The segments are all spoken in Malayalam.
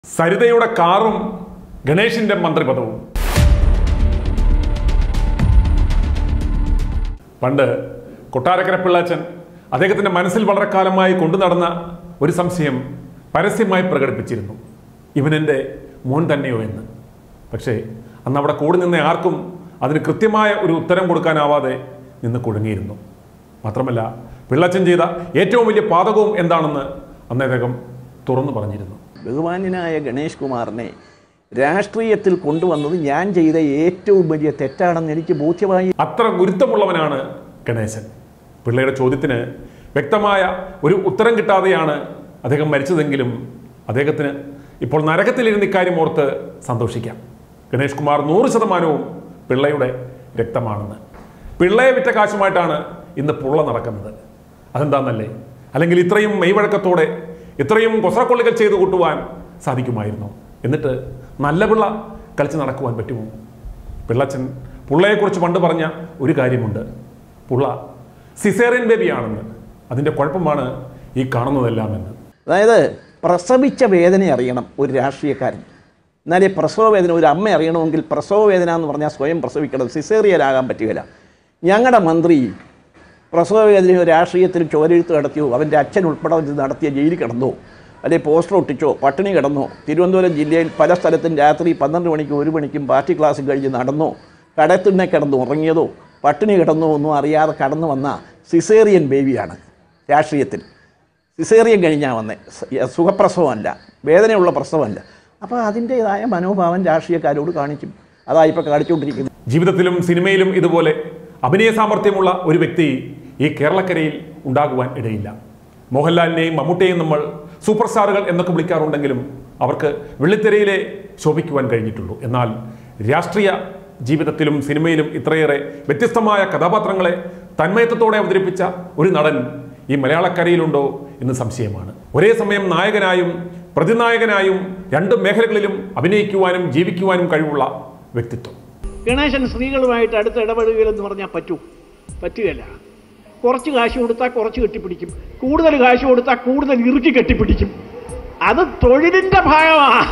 സരിതയുടെ കാറും ഗണേഷിന്റെ മന്ത്രിപദവും പണ്ട് കൊട്ടാരക്കര പിള്ളാച്ചൻ അദ്ദേഹത്തിന്റെ മനസ്സിൽ വളരെ കാലമായി കൊണ്ടു നടന്ന ഒരു സംശയം പരസ്യമായി പ്രകടിപ്പിച്ചിരുന്നു ഇവനെൻ്റെ മോൻ തന്നെയോ എന്ന് പക്ഷേ അന്ന് അവിടെ കൂടി നിന്ന ആർക്കും അതിന് കൃത്യമായ ഒരു ഉത്തരം കൊടുക്കാനാവാതെ നിന്ന് കുടുങ്ങിയിരുന്നു മാത്രമല്ല പിള്ളച്ചൻ ചെയ്ത ഏറ്റവും വലിയ പാതകവും എന്താണെന്ന് അന്ന് അദ്ദേഹം തുറന്നു പറഞ്ഞിരുന്നു ബഹുമാന്യനായ ഗണേഷ് കുമാറിനെ രാഷ്ട്രീയത്തിൽ കൊണ്ടുവന്നത് ഞാൻ ചെയ്ത ഏറ്റവും വലിയ തെറ്റാണെന്ന് എനിക്ക് ബോധ്യമായി അത്ര ഗുരുത്വമുള്ളവനാണ് ഗണേശൻ പിള്ളയുടെ ചോദ്യത്തിന് വ്യക്തമായ ഒരു ഉത്തരം കിട്ടാതെയാണ് അദ്ദേഹം മരിച്ചതെങ്കിലും അദ്ദേഹത്തിന് ഇപ്പോൾ നരകത്തിലിരുന്ന് ഇക്കാര്യം ഓർത്ത് സന്തോഷിക്കാം ഗണേഷ് കുമാർ നൂറ് ശതമാനവും പിള്ളയുടെ രക്തമാണെന്ന് പിള്ളയെ വിറ്റ കാശുമായിട്ടാണ് ഇന്ന് പുള്ള നടക്കുന്നത് അതെന്താന്നല്ലേ അല്ലെങ്കിൽ ഇത്രയും മെയ്വഴക്കത്തോടെ ഇത്രയും കൊസറക്കൊള്ളികൾ ചെയ്തു കൂട്ടുവാൻ സാധിക്കുമായിരുന്നു എന്നിട്ട് നല്ല പിള്ള കളിച്ച് നടക്കുവാൻ പറ്റുമോ പിള്ളച്ചൻ പുള്ളയെക്കുറിച്ച് പണ്ട് പറഞ്ഞ ഒരു കാര്യമുണ്ട് പുള്ള സിസേറിയൻ ബേബിയാണെന്ന് അതിൻ്റെ കുഴപ്പമാണ് ഈ കാണുന്നതെല്ലാം എന്ന് അതായത് പ്രസവിച്ച വേദന അറിയണം ഒരു രാഷ്ട്രീയക്കാരൻ എന്നാലേ പ്രസവ വേദന ഒരു അമ്മ അറിയണമെങ്കിൽ പ്രസവ വേദന എന്ന് പറഞ്ഞാൽ സ്വയം പ്രസവിക്കണം സിസേറിയനാകാൻ പറ്റുകയില്ല ഞങ്ങളുടെ മന്ത്രി പ്രസവ വേദനയോ രാഷ്ട്രീയത്തിൽ ചോരെഴുത്ത് നടത്തിയോ അവൻ്റെ അച്ഛൻ ഉൾപ്പെടെ ഇത് നടത്തിയ ജയിലിൽ കിടന്നോ അല്ലെങ്കിൽ പോസ്റ്റർ ഒട്ടിച്ചോ പട്ടിണി കിടന്നോ തിരുവനന്തപുരം ജില്ലയിൽ പല സ്ഥലത്തും രാത്രി പന്ത്രണ്ട് മണിക്കും ഒരു മണിക്കും പാർട്ടി ക്ലാസ് കഴിഞ്ഞ് നടന്നോ കടത്തിണ്ണെ കിടന്ന് ഉറങ്ങിയതോ പട്ടിണി കിടന്നോ ഒന്നും അറിയാതെ കടന്നു വന്ന സിസേറിയൻ ബേബിയാണ് രാഷ്ട്രീയത്തിൽ സിസേറിയൻ കഴിഞ്ഞാൽ വന്നേ സ- സുഖപ്രസവമല്ല വേദനയുള്ള പ്രസവമല്ല അപ്പോൾ അതിൻ്റേതായ മനോഭാവം രാഷ്ട്രീയക്കാരോട് കാണിക്കും അതാ ഇപ്പോൾ കാണിച്ചുകൊണ്ടിരിക്കുന്നത് ജീവിതത്തിലും സിനിമയിലും ഇതുപോലെ അഭിനയ സാമർഥ്യമുള്ള ഒരു വ്യക്തി ഈ കേരളക്കരയിൽ ഉണ്ടാകുവാൻ ഇടയില്ല മോഹൻലാലിനെയും മമ്മൂട്ടിയെയും നമ്മൾ സൂപ്പർ സ്റ്റാറുകൾ എന്നൊക്കെ വിളിക്കാറുണ്ടെങ്കിലും അവർക്ക് വെള്ളിത്തിരയിലെ ശോഭിക്കുവാൻ കഴിഞ്ഞിട്ടുള്ളൂ എന്നാൽ രാഷ്ട്രീയ ജീവിതത്തിലും സിനിമയിലും ഇത്രയേറെ വ്യത്യസ്തമായ കഥാപാത്രങ്ങളെ തന്മയത്വത്തോടെ അവതരിപ്പിച്ച ഒരു നടൻ ഈ മലയാളക്കരയിലുണ്ടോ എന്ന് സംശയമാണ് ഒരേ സമയം നായകനായും പ്രതിനായകനായും രണ്ട് മേഖലകളിലും അഭിനയിക്കുവാനും ജീവിക്കുവാനും കഴിവുള്ള വ്യക്തിത്വം ഗണേശൻ സ്ത്രീകളുമായിട്ട് അടുത്ത് ഇടപെടുകയില്ലെന്ന് പറഞ്ഞാൽ പറ്റൂ പറ്റുകയില്ല കുറച്ച് കാശ് കൊടുത്താൽ കുറച്ച് കെട്ടിപ്പിടിക്കും കൂടുതൽ കാശ് കൊടുത്താൽ കൂടുതൽ ഇറുക്കി കെട്ടിപ്പിടിക്കും അത് തൊഴിലിന്റെ ഭാഗമാണ്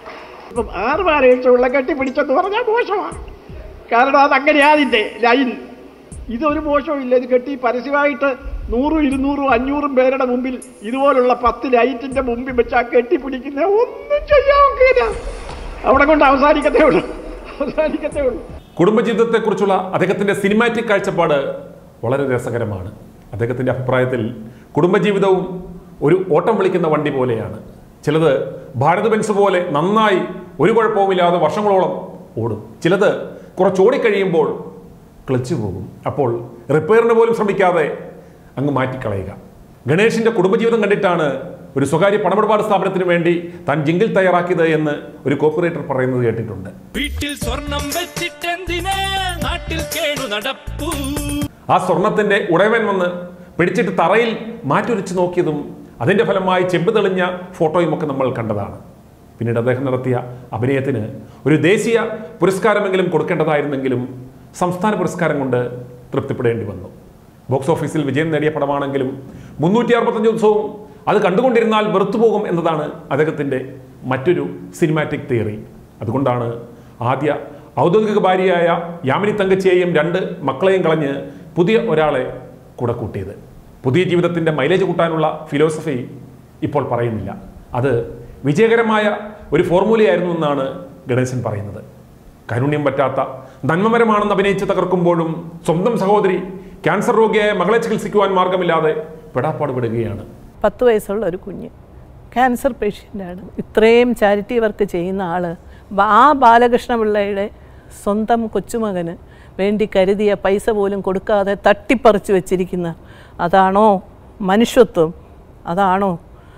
ഇപ്പം ആറ് പാരേഴ്സുള്ള കെട്ടിപ്പിടിച്ചെന്ന് പറഞ്ഞാൽ മോശമാണ് കാരണം അത് അങ്ങനെയാ അതിൻ്റെ ലൈൻ ഇതൊരു മോശവും ഇല്ല ഇത് കെട്ടി പരസ്യമായിട്ട് നൂറും ഇരുന്നൂറും അഞ്ഞൂറും പേരുടെ മുമ്പിൽ ഇതുപോലുള്ള പത്ത് ലൈറ്റിന്റെ മുമ്പിൽ വെച്ചാൽ കെട്ടിപ്പിടിക്കുന്ന ഒന്നും ചെയ്യാൻ ഒക്കില്ല അവിടെ കൊണ്ട് അവസാനിക്കത്തേ ഉള്ളൂ അവസാനിക്കത്തേ ഉള്ളൂ കുടുംബജീവിതത്തെക്കുറിച്ചുള്ള അദ്ദേഹത്തിന്റെ സിനിമാറ്റിക് കാഴ്ചപ്പാട് വളരെ രസകരമാണ് അദ്ദേഹത്തിന്റെ അഭിപ്രായത്തിൽ കുടുംബജീവിതവും ഒരു ഓട്ടം വിളിക്കുന്ന വണ്ടി പോലെയാണ് ചിലത് ഭാരത് ബെൻസ് പോലെ നന്നായി ഒരു കുഴപ്പവുമില്ലാതെ വർഷങ്ങളോളം ഓടും ചിലത് കുറച്ച് ഓടിക്കഴിയുമ്പോൾ ക്ലച്ച് പോകും അപ്പോൾ റിപ്പയറിന് പോലും ശ്രമിക്കാതെ അങ്ങ് മാറ്റിക്കളയുക ഗണേഷിന്റെ കുടുംബജീവിതം കണ്ടിട്ടാണ് ഒരു സ്വകാര്യ പണമിടപാട് സ്ഥാപനത്തിന് വേണ്ടി താൻ ജിങ്കിൾ തയ്യാറാക്കിയത് എന്ന് ഒരു കോപ്പറേറ്റർ പറയുന്നത് കേട്ടിട്ടുണ്ട് വീട്ടിൽ സ്വർണം വെച്ചിട്ടെന്തിനാ നാട്ടിൽ കേണു നടപ്പൂ ആ സ്വർണത്തിന്റെ ഉടയവൻ വന്ന് പിടിച്ചിട്ട് തറയിൽ മാറ്റുരച്ച് നോക്കിയതും അതിന്റെ ഫലമായി ചെമ്പ് തെളിഞ്ഞ ഫോട്ടോയും ഒക്കെ നമ്മൾ കണ്ടതാണ് പിന്നീട് അദ്ദേഹം നടത്തിയ അഭിനയത്തിന് ഒരു ദേശീയ പുരസ്കാരമെങ്കിലും കൊടുക്കേണ്ടതായിരുന്നെങ്കിലും സംസ്ഥാന പുരസ്കാരം കൊണ്ട് തൃപ്തിപ്പെടേണ്ടി വന്നു ബോക്സ് ഓഫീസിൽ വിജയം നേടിയ പടമാണെങ്കിലും മുന്നൂറ്റി അറുപത്തഞ്ച് ദിവസവും അത് കണ്ടുകൊണ്ടിരുന്നാൽ വെറുത്തുപോകും എന്നതാണ് അദ്ദേഹത്തിൻ്റെ മറ്റൊരു സിനിമാറ്റിക് തിയറി അതുകൊണ്ടാണ് ആദ്യ ഔദ്യോഗിക ഭാര്യയായ യാമിനി തങ്കച്ചിയെയും രണ്ട് മക്കളെയും കളഞ്ഞ് പുതിയ ഒരാളെ കൂടെ കൂട്ടിയത് പുതിയ ജീവിതത്തിൻ്റെ മൈലേജ് കൂട്ടാനുള്ള ഫിലോസഫി ഇപ്പോൾ പറയുന്നില്ല അത് വിജയകരമായ ഒരു ഫോർമുലയായിരുന്നു എന്നാണ് ഗണേശൻ പറയുന്നത് കാരുണ്യം പറ്റാത്ത നന്മമരമാണെന്ന് അഭിനയിച്ച് തകർക്കുമ്പോഴും സ്വന്തം സഹോദരി ക്യാൻസർ രോഗിയായ മകളെ ചികിത്സിക്കുവാൻ മാർഗമില്ലാതെ പെടാപ്പാട് പെടുകയാണ് പത്ത് വയസ്സുള്ള ഒരു കുഞ്ഞ് ക്യാൻസർ പേഷ്യൻ്റാണ് ഇത്രയും ചാരിറ്റി വർക്ക് ചെയ്യുന്ന ആൾ ആ ബാലകൃഷ്ണ പിള്ളയുടെ സ്വന്തം കൊച്ചുമകന് വേണ്ടി കരുതിയ പൈസ പോലും കൊടുക്കാതെ തട്ടിപ്പറിച്ചു വെച്ചിരിക്കുന്ന അതാണോ മനുഷ്യത്വം അതാണോ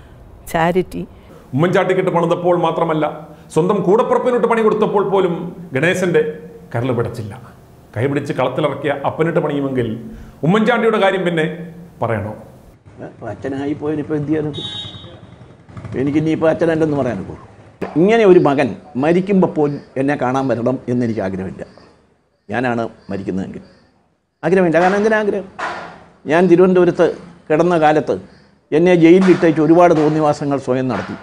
ചാരിറ്റി ഉമ്മൻചാട്ടിക്കിട്ട് പണിതപ്പോൾ മാത്രമല്ല സ്വന്തം കൂടപ്പുറപ്പിനിട്ട് പണി കൊടുത്തപ്പോൾ പോലും ഗണേശന്റെ കരൾ പിടച്ചില്ല കൈപിടിച്ച് കളത്തിലിറക്കിയ അപ്പനിട്ട് പണിയുമെങ്കിൽ ഉമ്മൻചാണ്ടിയുടെ കാര്യം പിന്നെ പറയണോ അപ്പോൾ അച്ഛനായി പോയതിനിപ്പോൾ എന്ത് ചെയ്യാനത് എനിക്ക് ഇനിയിപ്പോൾ അച്ഛനല്ലെന്ന് പറയാനൊക്കെ ഇങ്ങനെ ഒരു മകൻ മരിക്കുമ്പോൾ പോലും എന്നെ കാണാൻ വരണം എന്നെനിക്ക് ആഗ്രഹമില്ല ഞാനാണ് മരിക്കുന്നതെങ്കിൽ ആഗ്രഹമില്ല കാരണം എന്തിനാഗ്രഹം ഞാൻ തിരുവനന്തപുരത്ത് കിടന്ന കാലത്ത് എന്നെ ജയിലിലിട്ടേച്ച് ഒരുപാട് തോന്നിവാസങ്ങൾ സ്വയം നടത്തി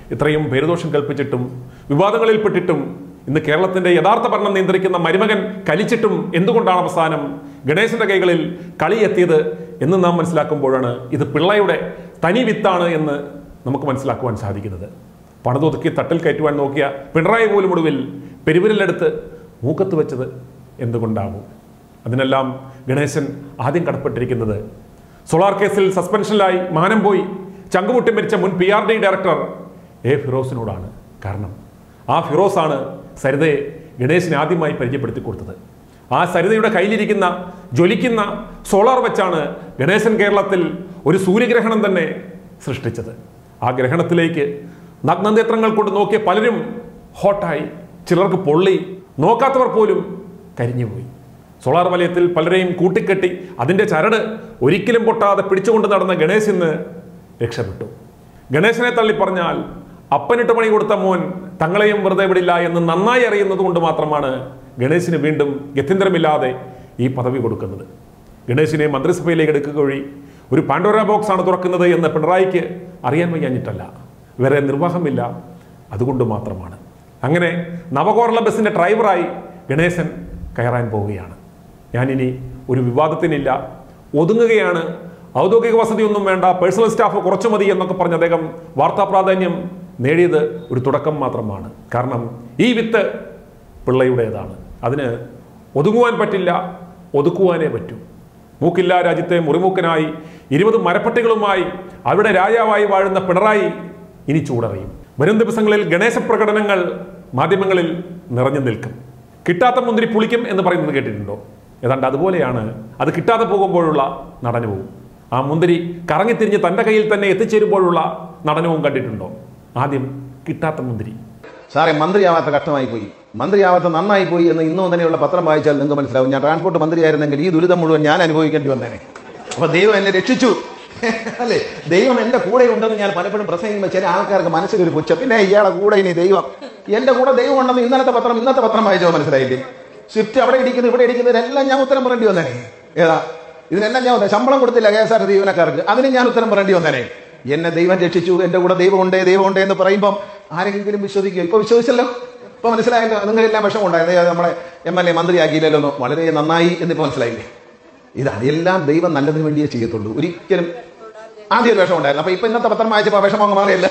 ഇത്രയും പേരുദോഷം കൽപ്പിച്ചിട്ടും വിവാദങ്ങളിൽപ്പെട്ടിട്ടും ഇന്ന് കേരളത്തിന്റെ യഥാർത്ഥ ഭരണം നിയന്ത്രിക്കുന്ന മരുമകൻ കലിച്ചിട്ടും എന്തുകൊണ്ടാണ് അവസാനം ഗണേശന്റെ കൈകളിൽ കളി എത്തിയത് എന്ന് നാം മനസ്സിലാക്കുമ്പോഴാണ് ഇത് പിള്ളയുടെ തനി വിത്താണ് എന്ന് നമുക്ക് മനസ്സിലാക്കുവാൻ സാധിക്കുന്നത് പണതൊതുക്കി തട്ടിൽ കയറ്റുവാൻ നോക്കിയ പിണറായി പോലും ഒടുവിൽ പെരുവിരലെടുത്ത് മൂക്കത്ത് വെച്ചത് എന്തുകൊണ്ടാവും അതിനെല്ലാം ഗണേശൻ ആദ്യം കടപ്പെട്ടിരിക്കുന്നത് സോളാർ കേസിൽ സസ്പെൻഷനിലായി മാനം പോയി ചങ്കുമുട്ടി മരിച്ച മുൻ P R D director A ഫിറോസിനോടാണ് കാരണം ആ ഫിറോസാണ് സരിതയെ ഗണേശന് ആദ്യമായി പരിചയപ്പെടുത്തി കൊടുത്തത് ആ സരിതയുടെ കയ്യിലിരിക്കുന്ന ജ്വലിക്കുന്ന സോളാർ വെച്ചാണ് ഗണേശൻ കേരളത്തിൽ ഒരു സൂര്യഗ്രഹണം തന്നെ സൃഷ്ടിച്ചത് ആ ഗ്രഹണത്തിലേക്ക് നഗ്നനേത്രങ്ങൾ കൊണ്ട് നോക്കിയ പലരും ഹോട്ടായി ചിലർക്ക് പൊള്ളി നോക്കാത്തവർ പോലും കരിഞ്ഞുപോയി സോളാർ വലയത്തിൽ പലരെയും കൂട്ടിക്കെട്ടി അതിൻ്റെ ചരട് ഒരിക്കലും പൊട്ടാതെ പിടിച്ചുകൊണ്ട് നടന്ന ഗണേശ് ഇന്ന് രക്ഷപ്പെട്ടു ഗണേശനെ തള്ളി പറഞ്ഞാൽ അപ്പനിട്ട് പണി കൊടുത്ത മോൻ തങ്ങളെയും വെറുതെ വിടില്ല എന്ന് നന്നായി അറിയുന്നത് കൊണ്ട് മാത്രമാണ് ഗണേശിന് വീണ്ടും ഗത്യന്തരമില്ലാതെ ഈ പദവി കൊടുക്കുന്നത് ഗണേശിനെ മന്ത്രിസഭയിലേക്ക് എടുക്കുക വഴി ഒരു പാൻഡോര ബോക്സ് ആണ് തുറക്കുന്നത് എന്ന് പിണറായിക്ക് അറിയാൻ വയ്യാഞ്ഞിട്ടല്ല വേറെ നിർവാഹമില്ല അതുകൊണ്ട് മാത്രമാണ് അങ്ങനെ നവകോറള ബസിന്റെ ഡ്രൈവറായി ഗണേശൻ കയറാൻ പോവുകയാണ് ഞാനിനി ഒരു വിവാദത്തിനില്ല ഒതുങ്ങുകയാണ് ഔദ്യോഗിക വസതിയൊന്നും വേണ്ട പേഴ്സണൽ സ്റ്റാഫ് കുറച്ചു മതി എന്നൊക്കെ പറഞ്ഞ് അദ്ദേഹം വാർത്താ പ്രാധാന്യം നേടിയത് ഒരു തുടക്കം മാത്രമാണ് കാരണം ഈ വിത്ത് പിള്ളയുടേതാണ് അതിന് ഒതുങ്ങുവാൻ പറ്റില്ല ഒതുക്കുവാനേ പറ്റൂ മൂക്കില്ല രാജ്യത്തെ മുറിമൂക്കനായി ഇരുപത് മരപ്പട്ടികളുമായി അവിടെ രാജാവായി വാഴുന്ന പിണറായി ഇനി ചൂടറിയും വരും ദിവസങ്ങളിൽ ഗണേശ പ്രകടനങ്ങൾ മാധ്യമങ്ങളിൽ നിറഞ്ഞു നിൽക്കും കിട്ടാത്ത മുന്തിരി പുളിക്കും എന്ന് പറയുന്നത് കേട്ടിട്ടുണ്ടോ ഏതാണ്ട് അതുപോലെയാണ് അത് കിട്ടാതെ പോകുമ്പോഴുള്ള നടനവും ആ മുന്തിരി കറങ്ങിത്തിരിഞ്ഞ് തൻ്റെ കയ്യിൽ തന്നെ എത്തിച്ചേരുമ്പോഴുള്ള നടനവും കണ്ടിട്ടുണ്ടോ ആദ്യം കിട്ടാത്ത മുന്തിരി സാറേ മന്ത്രിയാവാത്ത കഷ്ടമായി പോയി മന്ത്രിയാവാത്ത നന്നായി പോയി എന്ന് ഇന്നും തന്നെയുള്ള പത്രം വായിച്ചാൽ നിങ്ങൾക്ക് മനസ്സിലാവും ഞാൻ ട്രാൻസ്പോർട്ട് മന്ത്രിയായിരുന്നെങ്കിൽ ഈ ദുരിതം മുഴുവൻ ഞാൻ അനുഭവിക്കേണ്ടി വന്നേനെ അപ്പൊ ദൈവം എന്നെ രക്ഷിച്ചു അല്ലേ ദൈവം എന്റെ കൂടെ ഉണ്ടെന്ന് ഞാൻ പലപ്പോഴും പ്രസംഗിക്കുമ്പോൾ ചില ആൾക്കാർക്ക് മനസ്സിലൊരു പുച്ഛ പിന്നെ ഇയാളെ കൂടെ ഇനി ദൈവം എന്റെ കൂടെ ദൈവം ഉണ്ടെന്ന് ഇന്നലത്തെ പത്രം ഇന്നത്തെ പത്രം വായിച്ചോ മനസ്സിലായില്ലേ സ്വിഫ്റ്റ് അവിടെ ഇരിക്കുന്നു ഇവിടെ ഇരിക്കുന്നതിനെല്ലാം ഞാൻ ഉത്തരം പറയേണ്ടി വന്നേനെ ഏതാ ഇതിനെല്ലാം ഞാൻ വന്നേ ശമ്പളം കൊടുത്തില്ല കെ എസ് ആർ ജീവനക്കാർക്ക് അതിന് ഞാൻ ഉത്തരം പറയേണ്ടി വന്നേനെ എന്നെ ദൈവം രക്ഷിച്ചു എന്റെ കൂടെ ദൈവമുണ്ട് ദൈവമുണ്ട് എന്ന് പറയുമ്പം ആരെങ്കിലും വിശ്വസിക്കും ഇപ്പൊ വിശ്വസിച്ചല്ലോ ഇപ്പൊ മനസ്സിലായല്ലോ നിങ്ങളെല്ലാം വിഷമം ഉണ്ടായിരുന്നു നമ്മളെ എം എൽ എ മന്ത്രിയാക്കിയില്ലല്ലോ എന്ന്. വളരെ നന്നായി എന്നിപ്പോ മനസ്സിലായില്ലേ ഇത് അതെല്ലാം ദൈവം നല്ലതിന് വേണ്ടിയേ ചെയ്യത്തുള്ളൂ ഒരിക്കലും ആദ്യം ഒരു വിഷമം ഉണ്ടായിരുന്നു അപ്പൊ ഇപ്പൊ ഇന്നത്തെ പത്രം വായിച്ചപ്പോ ആ വിഷമം അങ്ങ് മാറിയല്ല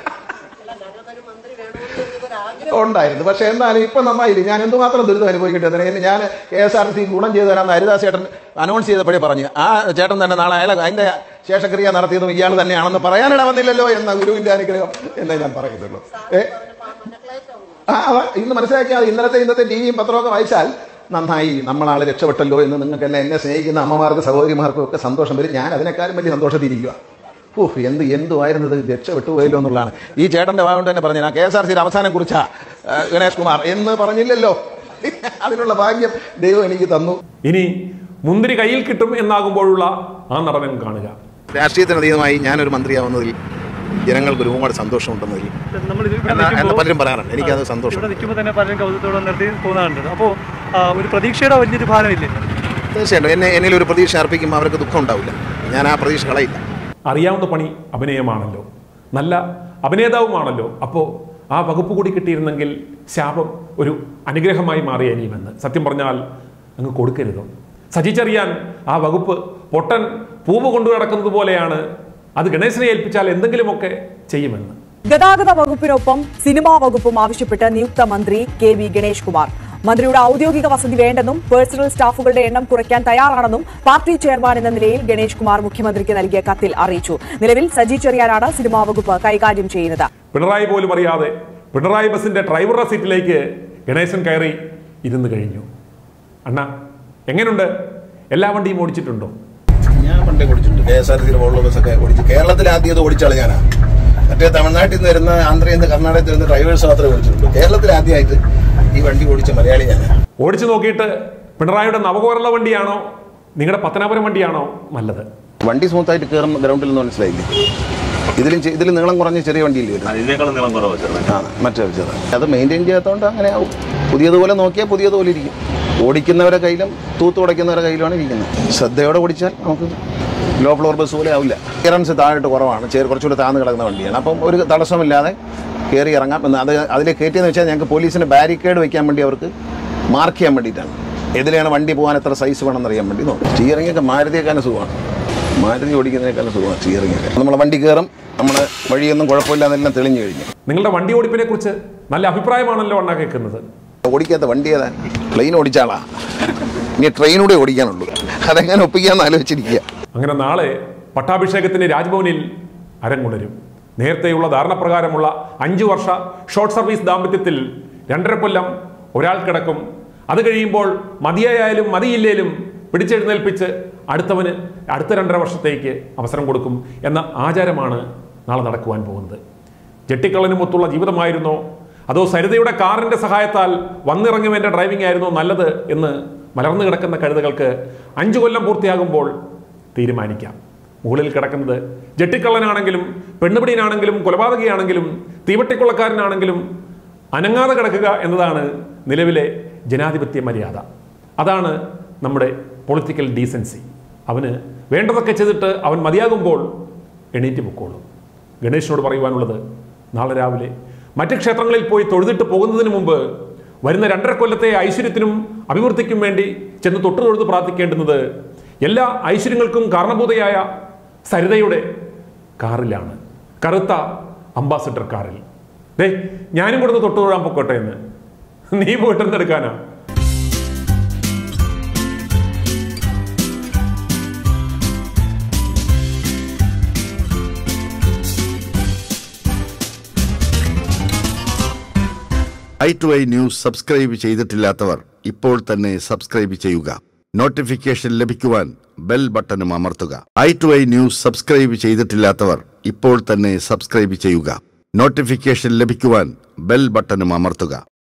ഉണ്ടായിരുന്നു പക്ഷെ എന്നാലും ഇപ്പൊ നന്നായില്ല ഞാൻ എന്തുമാത്രം ദുരിതം അനുഭവിക്കേണ്ടി വന്നത് ഞാൻ കെ എസ് ആർ സി ഗുണം ചെയ്തു തരാമെന്ന് ഹരിദാസ് ചേട്ടൻ അനൗൺസ് ചെയ്തപ്പോഴേ പറഞ്ഞു ആ ചേട്ടൻ തന്നെ നാളെ അയാൾ അതിന്റെ ശേഷക്രിയ നടത്തിയതും ഇയാൾ തന്നെയാണെന്ന് പറയാനിട വന്നില്ലല്ലോ എന്ന ഗുരുവിന്റെ അനുഗ്രഹം എന്നേ ഞാൻ പറയുന്നുള്ളൂ ഏ ആ അതാ, ഇന്ന് മനസ്സിലാക്കിയാൽ മതി. ഇന്നലത്തെ ഇന്നത്തെ ടി വിയും പത്രമൊക്കെ വായിച്ചാൽ നന്നായി നമ്മളാളെ രക്ഷപ്പെട്ടല്ലോ എന്ന് നിങ്ങൾക്കെല്ലാം എന്നെ സ്നേഹിക്കുന്ന അമ്മമാർക്കും സഹോദരിമാർക്കും ഒക്കെ സന്തോഷം വരും ഞാൻ അതിനേക്കാളും വലിയ സന്തോഷത്തിരിക്കുക ഓഹ് എന്ത് എന്തുമായിരുന്നു ഇത് രക്ഷപ്പെട്ടു പോയല്ലോ എന്നുള്ളതാണ് ഈ ചേട്ടന്റെ വാഗോണ്ട് തന്നെ പറഞ്ഞു ഞാൻ കെ എസ് ആർ സിയുടെ അവസാനം കുറിച്ചാ ആ, ഗണേഷ് കുമാർ എന്ന് പറഞ്ഞില്ലല്ലോ അതിനുള്ള ഭാഗ്യം ദൈവം എനിക്ക് തന്നു ഇനി മുന്തിരി കയ്യിൽ കിട്ടും എന്നാകുമ്പോഴുള്ള ആ നടനം കാണുക രാഷ്ട്രീയത്തിനതീതമായി ഞാനൊരു മന്ത്രിയാവുന്നതിൽ ജനങ്ങൾക്ക് ഒരുപാട് സന്തോഷമുണ്ടെന്നതിൽ നമ്മൾ ഇത് ഇവിടെ എന്ന് എന്ന് നിൽക്കുമ്പോൾ- പലരും പറയാറുണ്ട് എനിക്കത് സന്തോഷം ഇവിടെ നിൽക്കുമ്പോൾ തന്നെ പലരും കൗതുകത്തോടെ നിർത്തി തോന്നാറുണ്ട് അപ്പോൾ ഒരു പ്രതീക്ഷയുടെ വലിയൊരു ഭാരമില്ലേ തീർച്ചയായിട്ടും എന്നെ എന്നിൽ ഒരു പ്രതീക്ഷ അർപ്പിക്കുമ്പോൾ അവർക്ക് ദുഃഖം ഉണ്ടാവില്ല ഞാൻ ആ പ്രതീക്ഷ കളയില്ല അറിയാവുന്ന പണി അഭിനയമാണല്ലോ നല്ല അഭിനേതാവുമാണല്ലോ അപ്പോൾ ആ വകുപ്പ് കൂടി കിട്ടിയിരുന്നെങ്കിൽ ശാപം ഒരു അനുഗ്രഹമായി മാറിയേനെയുമെന്ന് സത്യം പറഞ്ഞാൽ അങ്ങ് കൊടുക്കരുതോ സജിച്ചറിയാൻ ആ വകുപ്പ് പൊട്ടൻ പൂവ് കൊണ്ടു നടക്കുന്നത് പോലെയാണ് അത് ഗണേശനെ ഏൽപ്പിച്ചാൽ എന്തെങ്കിലുമൊക്കെ ചെയ്യുമെന്ന് ഗതാഗത വകുപ്പിനൊപ്പം സിനിമാ വകുപ്പും ആവശ്യപ്പെട്ട് നിയുക്ത മന്ത്രി കെ വി ഗണേഷ് കുമാർ മന്ത്രിയുടെ ഔദ്യോഗിക വസതി വേണ്ടെന്നും പേഴ്സണൽ സ്റ്റാഫുകളുടെ എണ്ണം കുറയ്ക്കാൻ തയ്യാറാണെന്നും പാർട്ടി ചെയർമാൻ എന്ന നിലയിൽ ഗണേഷ് കുമാർ മുഖ്യമന്ത്രിക്ക് നൽകിയ കത്തിൽ അറിയിച്ചു നിലവിൽ സജി ചെറിയാനാണ് സിനിമാ വകുപ്പ് കൈകാര്യം ചെയ്യുന്നത് പിണറായി പോലും അറിയാതെ പിണറായി ബസിന്റെ ഡ്രൈവറുടെ സീറ്റിലേക്ക് ഗണേശൻ കയറി ഇരുന്ന് കഴിഞ്ഞു അണ്ണ എങ്ങനെയുണ്ട് എല്ലാ വണ്ടിയും ഓടിച്ചിട്ടുണ്ടോ ഞാൻ പണ്ടേ ഓടിച്ചിട്ടുണ്ട് കെ എസ് ആർ സിയുടെ വോൾവോ ബസ്സൊക്കെ ഓടിച്ചു കേരളത്തിൽ ആദ്യം അത് ഓടിച്ചാളെ ഞാനാ മറ്റേ തമിഴ്നാട്ടിൽ നിന്ന് വരുന്ന ആന്ധ്രയിൽ നിന്ന് കർണാടകത്തിൽ നിന്ന് ഡ്രൈവേഴ്സ് മാത്രമേ ഓടിച്ചിട്ടുള്ളൂ കേരളത്തിൽ ആദ്യമായിട്ട് ഈ വണ്ടി ഓടിച്ച മലയാളി ഞാനാ ഓടിച്ചു നോക്കിയിട്ട് പിണറായിയുടെ നവകോരള വണ്ടിയാണോ നിങ്ങളുടെ പത്തനാപുരം വണ്ടിയാണോ നല്ലത് വണ്ടി സ്മൂത്തായിട്ട് കയറുന്ന ഗ്രൗണ്ടിൽ നിന്ന് മനസ്സിലായില്ലേ ഇതിലും ചെ- ഇതിലും നീളം കുറഞ്ഞ ചെറിയ വണ്ടിയില്ലേ വരുന്നത് ഇതിനേക്കാളും നീളം കുറവ് ചെറുതായി ആ മറ്റേ ചെറുത് അത് മെയിൻറ്റെയിൻ ചെയ്യാത്തതുകൊണ്ട് അങ്ങനെ ആവും പുതിയതുപോലെ നോക്കിയാൽ പുതിയതുപോലെ ഇരിക്കും ഓടിക്കുന്നവരുടെ കയ്യിലും തൂത്ത് ഉടയ്ക്കുന്നവരുടെ കയ്യിലുമാണ് ഇരിക്കുന്നത് ശ്രദ്ധയോടെ ഓടിച്ചാൽ നമുക്ക് ലോ ഫ്ലോർ ബസ് പോലെ ആവില്ല ക്ലിയറൻസ് താഴോട്ട് കുറവാണ് ചേർ കുറച്ചുകൂടി താഴ്ന്നു കിടക്കുന്ന വണ്ടിയാണ് അപ്പം ഒരു തടസ്സമില്ലാതെ കയറി ഇറങ്ങാം എന്ന് അത് അതിൽ കയറ്റിയെന്ന് വെച്ചാൽ ഞങ്ങൾക്ക് പോലീസിന് ബാരിക്കേഡ് വെക്കാൻ വേണ്ടി അവർക്ക് മാർക്ക് ചെയ്യാൻ വേണ്ടിയിട്ടാണ് എതിലെയാണ് വണ്ടി പോകാൻ എത്ര സൈസ് വേണമെന്ന് അറിയാൻ വേണ്ടി നോക്കും സ്റ്റിയറിംഗ് ഒക്കെ മാരുതിയേക്കാളും സുഖമാണ് മാരുതി ഓടിക്കുന്നതിനേക്കാളും സുഖമാണ് സ്റ്റിയറിംഗ് ഒക്കെ നമ്മളെ വണ്ടി കയറും നമ്മൾ വഴിയൊന്നും കുഴപ്പമില്ലാന്നെല്ലാം തെളിഞ്ഞു കഴിഞ്ഞു നിങ്ങളുടെ വണ്ടി ഓടിപ്പിനെ കുറിച്ച് നല്ല അഭിപ്രായമാണല്ലോ അണ്ണാ കേൾക്കുന്നത് ഓടിക്കാത്ത വണ്ടി ഏതാ പ്ലെയിൻ ഓടിച്ചാളാ ഇനി ട്രെയിനൂടെ ഓടിക്കാനുള്ളൂ അതെങ്ങനെ ഒപ്പിക്കാന്ന് ആലോചിച്ചിരിക്കുക അങ്ങനെ നാളെ പട്ടാഭിഷേകത്തിന് രാജ്ഭവനിൽ അരങ്ങുണരും നേരത്തെയുള്ള ധാരണപ്രകാരമുള്ള അഞ്ചു വർഷ ഷോർട്ട് സർവീസ് ദാമ്പത്യത്തിൽ രണ്ടര കൊല്ലം ഒരാൾ കിടക്കും അത് കഴിയുമ്പോൾ മതിയായാലും മതിയില്ലേലും പിടിച്ചെഴുന്നേൽപ്പിച്ച് അടുത്തവന് അടുത്ത രണ്ടര വർഷത്തേക്ക് അവസരം കൊടുക്കും എന്ന ആചാരമാണ് നാളെ നടക്കുവാൻ പോകുന്നത് ജെട്ടിക്കള്ളനുമൊത്തുള്ള ജീവിതമായിരുന്നോ അതോ സരിതയുടെ കാറിന്റെ സഹായത്താൽ വന്നിറങ്ങുവൻ്റെ ഡ്രൈവിംഗ് ആയിരുന്നോ നല്ലത് എന്ന് മലർന്നു കിടക്കുന്ന കഴുതകൾക്ക് അഞ്ചു കൊല്ലം പൂർത്തിയാകുമ്പോൾ തീരുമാനിക്കാം മുകളിൽ കിടക്കുന്നത് ജെട്ടിക്കള്ളനാണെങ്കിലും പെണ്ണുപിടിയനാണെങ്കിലും കൊലപാതകയാണെങ്കിലും തീവട്ടിക്കൊള്ളക്കാരനാണെങ്കിലും അനങ്ങാതെ കിടക്കുക എന്നതാണ് നിലവിലെ ജനാധിപത്യ മര്യാദ അതാണ് നമ്മുടെ പൊളിറ്റിക്കൽ ഡീസൻസി അവന് വേണ്ടതൊക്കെ ചെയ്തിട്ട് അവൻ മതിയാകുമ്പോൾ എണീറ്റ് പൊക്കോളും ഗണേശനോട് പറയുവാനുള്ളത് നാളെ രാവിലെ മറ്റ് ക്ഷേത്രങ്ങളിൽ പോയി തൊഴുതിട്ട് പോകുന്നതിന് മുമ്പ് വരുന്ന രണ്ടര കൊല്ലത്തെ ഐശ്വര്യത്തിനും അഭിവൃദ്ധിക്കും വേണ്ടി ചെന്ന് തൊട്ട് തൊഴുത് പ്രാർത്ഥിക്കേണ്ടുന്നത് എല്ലാ ഐശ്വര്യങ്ങൾക്കും കാരണഭൂതയായ സരിതയുടെ കാറിലാണ് കറുത്ത അംബാസിഡർ കാറിൽ ദേ ഞാനും കൂടെ ഒന്ന് തൊട്ട് തൊഴാൻ പൊക്കോട്ടെ എന്ന് നീ പോയിട്ട് എന്തെടുക്കാനാ I two I news subscribe ചെയ്തിട്ടില്ലാത്തവർ ഇപ്പോൾ തന്നെ സബ്സ്ക്രൈബ് ചെയ്യുക നോട്ടിഫിക്കേഷൻ ലഭിക്കുവാൻ ബെൽ ബട്ടണും അമർത്തുക I two I news subscribe ചെയ്തിട്ടില്ലാത്തവർ ഇപ്പോൾ തന്നെ സബ്സ്ക്രൈബ് ചെയ്യുക നോട്ടിഫിക്കേഷൻ ലഭിക്കുവാൻ ബെൽ ബട്ടണും അമർത്തുക